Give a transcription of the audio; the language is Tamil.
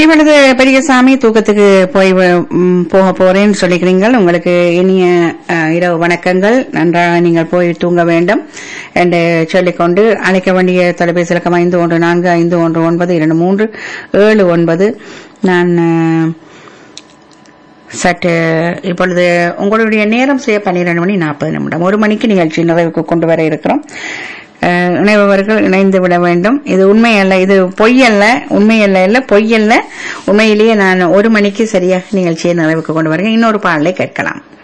இப்பொழுது பெரியசாமி தூக்கத்துக்கு போய் வ- ம், போக போறேன்னு சொல்லிக்கிறீங்கள் உங்களுக்கு இனிய அஹ், இரவு வணக்கங்கள் நன்றாக நீங்கள் போய் தூங்க வேண்டும் என்று சொல்லிக்கொண்டு அழைக்க வேண்டிய தொலைபேசி இலக்கம் ஐந்து ஒன்று நான்கு ஐந்து ஒன்று ஒன்பது இரண்டு மூன்று ஏழு ஒன்பது நான் அஹ், சற்று இப்பொழுது உங்களுடைய நேரம் செய்ய பன்னிரண்டு மணி நாற்பது நிமிடம் ஒரு மணிக்கு நிகழ்ச்சி நிறைவுக்கு கொண்டு வர இருக்கிறோம் அஹ், இணைபவர்கள் இணைந்து விட வேண்டும் இது உண்மை அல்ல இது பொய் அல்ல உண்மை அல்ல இல்ல பொய் அல்ல உண்மையிலேயே நான் ஒரு மணிக்கு சரியாக நிகழ்ச்சியை நிறைவுக்கு கொண்டு வருகிறேன் இன்னொரு பாடலை கேட்கலாம்